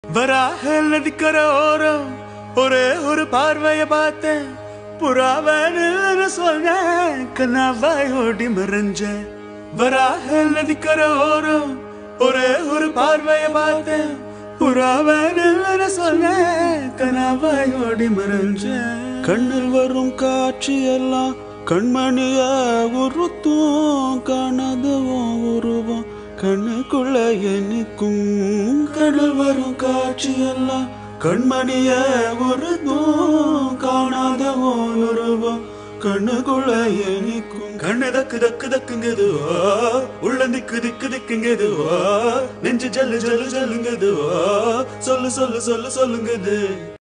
வராக நதிக்கர ஓரம் ஒரே ஒரு பார்வைய பார்த்தேன் புறாவன்னு சொன்னேன் கண்ணாவாய் ஓடி மறைஞ்ச வராக நதிக்கர ஓரம் ஒரே ஒரு பார்வைய பார்த்தேன் புறாவன்னு சொன்னேன் கண்ணாவாய் ஓடி மறைஞ்ச கண்ணில் வரும் காட்சி எல்லாம் கண்மணிய உருத்தும் காணாதவும் உருவம் கண்ணுக்குள்ள எனக்கும் கடல் வரும் காட்சி எல்லாம் கண்மணிய உருதும் காணாதவும் உருவம் கண்ணுக்குள்ள எனக்கும் கண்ணு தக்கு தக்கு தக்குங்குது ஓ உள்ள திக்கு திக்கு திக்குங்குது ஓ நெஞ்சு ஜல்லு ஜல்லு ஜல்லுங்குது ஓ சொல்லு சொல்லு சொல்லு சொல்லுங்குது